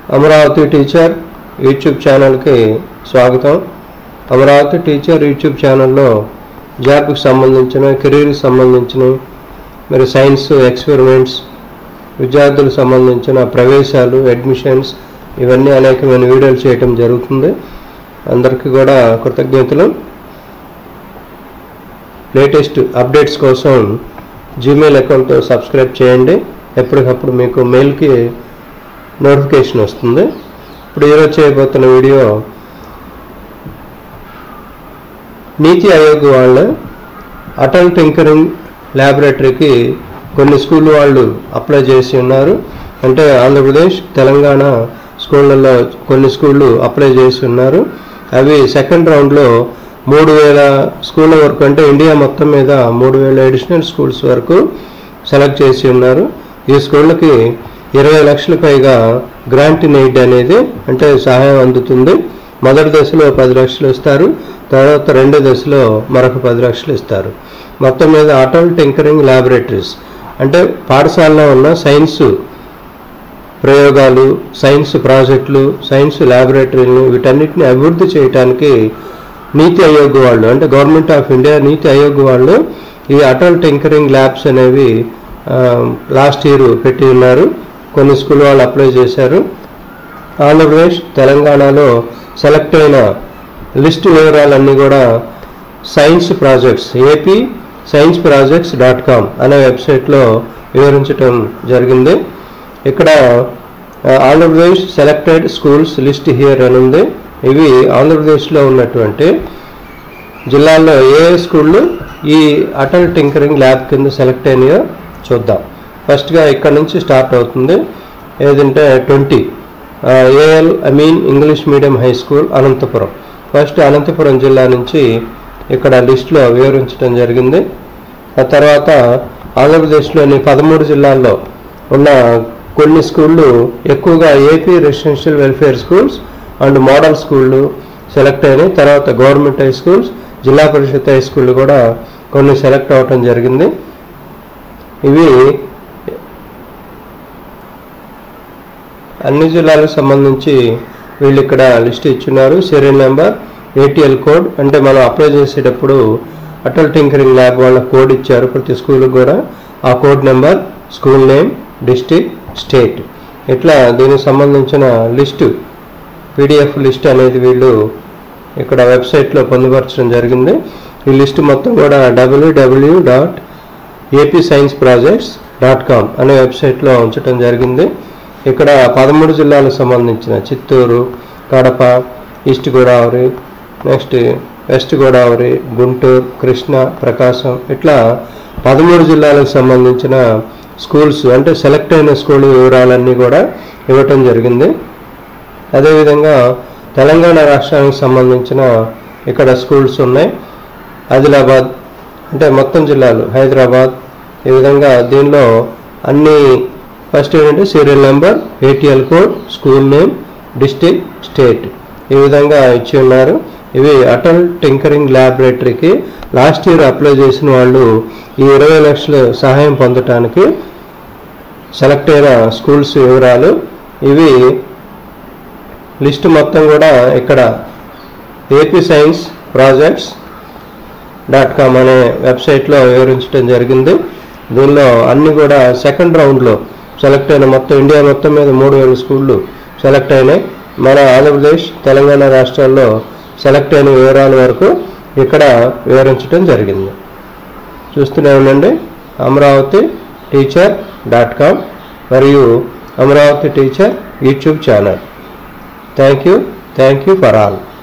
Amaravati teacher YouTube ఛానల్కి స్వాగతం Amaravati teacher YouTube ఛానల్లో జాబ్కి సంబంధించిన కెరీర్కి సంబంధించిన మరి సైన్స్ ఎక్స్పెరిమెంట్స్ విద్యార్థులకు సంబంధించిన ప్రవేశాలు అడ్మిషన్స్ ఇవన్నీ అనేకమైన వీడియోలు చేయటం జరుగుతుంది అందరికీ కూడా కృతజ్ఞతలు లేటెస్ట్ అప్డేట్స్ కోసం జీమెయిల్ అకౌంట్ సబ్స్క్రైబ్ చేయండి ఎప్పటికప్పుడు మీకు మెయిల్కి నోటిఫికేషన్ వస్తుంది ఇప్పుడు ఈరోజు చేయబోతున్న వీడియో నీతి ఆయోగ్ వాళ్ళు అటల్ టింకరింగ్ ల్యాబొరేటరీకి కొన్ని స్కూల్ వాళ్ళు అప్లై చేసి ఉన్నారు అంటే ఆంధ్రప్రదేశ్ తెలంగాణ స్కూళ్ళల్లో కొన్ని స్కూళ్ళు అప్లై చేసి ఉన్నారు అవి సెకండ్ రౌండ్లో మూడు వేల స్కూళ్ళ వరకు అంటే ఇండియా మొత్తం మీద మూడు వేల అడిషనల్ స్కూల్స్ వరకు సెలెక్ట్ చేసి ఉన్నారు ఈ స్కూళ్ళకి ఇరవై లక్షల పైగా గ్రాంట్ ఇన్ ఎయిడ్ అనేది అంటే సహాయం అందుతుంది మొదటి దశలో పది లక్షలు ఇస్తారు తర్వాత రెండో దశలో మరొక పది లక్షలు ఇస్తారు మొత్తం మీద అటల్ టింకరింగ్ ల్యాబొరేటరీస్ అంటే పాఠశాలలో ఉన్న సైన్స్ ప్రయోగాలు సైన్స్ ప్రాజెక్టులు సైన్స్ ల్యాబొరేటరీలు వీటన్నిటిని అభివృద్ధి చేయడానికి నీతి ఆయోగ్ వాళ్ళు అంటే గవర్నమెంట్ ఆఫ్ ఇండియా నీతి ఆయోగ్ వాళ్ళు ఈ అటల్ టింకరింగ్ ల్యాబ్స్ అనేవి లాస్ట్ ఇయర్ పెట్టి ఉన్నారు కొన్ని స్కూల్ వాళ్ళు అప్లై చేశారు ఆంధ్రప్రదేశ్ తెలంగాణలో సెలెక్ట్ అయిన లిస్ట్ వివరాలన్నీ కూడా science projects AP science projects dot com అనే వెబ్సైట్లో వివరించడం జరిగింది ఇక్కడ ఆ, Andhra Pradesh selected schools list here అని ఉంది ఇవి ఆంధ్రప్రదేశ్లో ఉన్నటువంటి జిల్లాల్లో ఏ ఏ స్కూళ్ళు ఈ అటల్ టింకరింగ్ ల్యాబ్ కింద సెలెక్ట్ అయినాయో చూద్దాం ఫస్ట్గా ఇక్కడ నుంచి స్టార్ట్ అవుతుంది ఏదంటే twenty Al Ameen English medium high school Anantapur first Anantapur జిల్లా నుంచి ఇక్కడ లిస్టులో వివరించడం జరిగింది ఆ తర్వాత ఆంధ్రప్రదేశ్లోని పదమూడు జిల్లాల్లో ఉన్న కొన్ని స్కూళ్ళు ఎక్కువగా AP residential welfare schools and model స్కూళ్ళు సెలెక్ట్ అయినాయి తర్వాత గవర్నమెంట్ హై స్కూల్స్ జిల్లా పరిషత్ హై స్కూళ్ళు కూడా కొన్ని సెలెక్ట్ అవ్వటం జరిగింది ఇవి అన్ని జిల్లాలకు సంబంధించి వీళ్ళు ఇక్కడ లిస్ట్ ఇచ్చున్నారు సీరియల్ నెంబర్ ఏటీఎల్ కోడ్ అంటే మనం అప్లై చేసేటప్పుడు అటల్ టింకరింగ్ ల్యాబ్ వాళ్ళ కోడ్ ఇచ్చారు ప్రతి స్కూల్కి కూడా ఆ code number school name district state ఇట్లా దీనికి సంబంధించిన లిస్టు పీడిఎఫ్ లిస్ట్ అనేది వీళ్ళు ఇక్కడ వెబ్సైట్లో పొందుపరచడం జరిగింది ఈ లిస్ట్ మొత్తం కూడా WW dot AP science projects dot com అనే వెబ్సైట్లో ఉంచడం జరిగింది ఇక్కడ పదమూడు జిల్లాలకు సంబంధించిన Chittoor Kadapa East Godavari next West Godavari Guntur Krishna Prakasam ఇట్లా పదమూడు జిల్లాలకు సంబంధించిన స్కూల్స్ అంటే సెలెక్ట్ అయిన స్కూల్ వివరాలన్నీ కూడా ఇవ్వటం జరిగింది అదేవిధంగా తెలంగాణ రాష్ట్రానికి సంబంధించిన ఇక్కడ స్కూల్స్ ఉన్నాయి ఆదిలాబాద్ అంటే మొత్తం జిల్లాలు హైదరాబాద్ ఈ విధంగా దీనిలో అన్ని ఫస్ట్ ఏంటంటే serial number ATL code school name district state ఈ విధంగా ఇచ్చి ఉన్నారు ఇవి అటల్ టింకరింగ్ ల్యాబొరేటరీకి లాస్ట్ ఇయర్ అప్లై చేసిన వాళ్ళు ఈ ఇరవై లక్షల సహాయం పొందటానికి సెలెక్ట్ అయిన స్కూల్స్ వివరాలు ఇవి లిస్ట్ మొత్తం కూడా ఇక్కడ AP science projects dot com అనే వెబ్సైట్లో వివరించడం జరిగింది దీనిలో అన్ని కూడా సెకండ్ రౌండ్లో సెలెక్ట్ అయిన మొత్తం ఇండియా మొత్తం మీద మూడు వేల స్కూళ్ళు సెలెక్ట్ అయినాయి మన ఆంధ్రప్రదేశ్ తెలంగాణ రాష్ట్రాల్లో సెలెక్ట్ అయిన వివరాల వరకు ఇక్కడ వివరించడం జరిగింది చూస్తూనే ఉండండి అమరావతి టీచర్ డాట్ కామ్ మరియు Amaravati teacher YouTube channel thank you thank you for all